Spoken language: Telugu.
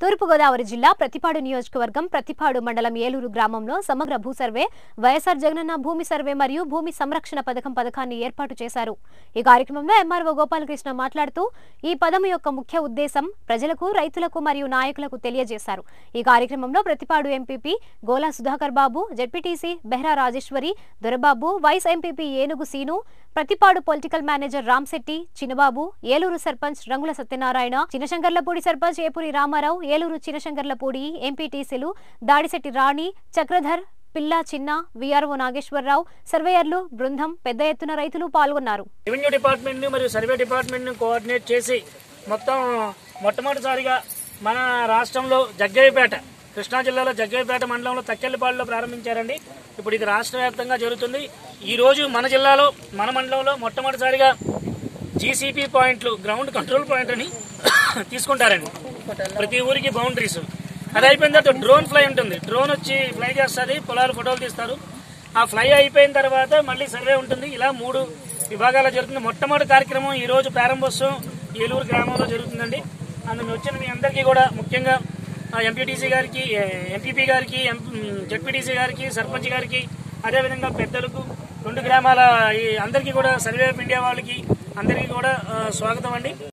తూర్పుగోదావరి జిల్లా ప్రతిపాడు నియోజకవర్గం ప్రతిపాడు మండలం ఏలూరు గ్రామంలో సమగ్ర భూ సర్వే వైఎస్ఆర్ జగనన్న భూమి సర్వే మరియు భూమి సంరక్షణ పథకం పథకాన్ని ఏర్పాటు చేశారు ఈ కార్యక్రమంలో ఎంఆర్ఓ గోపాలకృష్ణ మాట్లాడుతూ ఈ పదం యొక్క ముఖ్య ఉద్దేశం ప్రజలకు రైతులకు మరియు నాయకులకు తెలియజేశారు ఈ కార్యక్రమంలో Prathipadu MPP Gola Sudhakar Babu ZPTC Behra Rajeswari Dorababu vice MPP Enugu Seenu Prathipadu political manager Ramsetti Chinnababu Eluru sarpanch Rangula Satyanarayana చినశంకర్లపూడి sarpanch Epuri Ramarao Eluru చినశంకర్లపూడి ఎంపీటీసీలు దాడిశెట్టి రాణి చక్రధర్ పిల్లా చిన్న వీఆర్ఓ నాగేశ్వరరావు సర్వేయర్లు బృందం పెద్ద ఎత్తున రైతులు పాల్గొన్నారు రెవెన్యూ డిపార్ట్మెంట్ని మరియు సర్వే డిపార్ట్మెంట్ని కోఆర్డినేట్ చేసి మొత్తం మొట్టమొదటిసారిగా మన రాష్ట్రంలో జగ్గయ్యపేట కృష్ణా జిల్లాలో జగ్గయ్యపేట మండలంలో తక్కెళ్ళపాడులో ప్రారంభించారండి ఇప్పుడు ఇది రాష్ట్ర వ్యాప్తంగా జరుగుతుంది ఈ రోజు మన జిల్లాలో మన మండలంలో మొట్టమొదటిసారిగా జీసీపీ పాయింట్లు గ్రౌండ్ కంట్రోల్ పాయింట్ అని తీసుకుంటారండి ప్రతి ఊరికి బౌండరీస్ అది అయిపోయిన తర్వాత డ్రోన్ ఫ్లై ఉంటుంది డ్రోన్ వచ్చి ఫ్లై చేస్తుంది పొలాలు ఫోటోలు తీస్తారు ఆ ఫ్లై అయిపోయిన తర్వాత మళ్ళీ సర్వే ఉంటుంది ఇలా మూడు విభాగాలు జరుగుతుంది మొట్టమొదటి కార్యక్రమం ఈ రోజు ప్రారంభోత్సవం ఏలూరు గ్రామంలో జరుగుతుందండి అందులో వచ్చిన మీ అందరికీ కూడా ముఖ్యంగా ఎంపీటీసీ గారికి ఎంపీపీ గారికి జెడ్పీటీసీ గారికి సర్పంచ్ గారికి అదేవిధంగా పెద్దలకు రెండు గ్రామాల ఈ అందరికీ కూడా సర్వే ఆఫ్ ఇండియా వాళ్ళకి అందరికీ కూడా ఆ, స్వాగతం అండి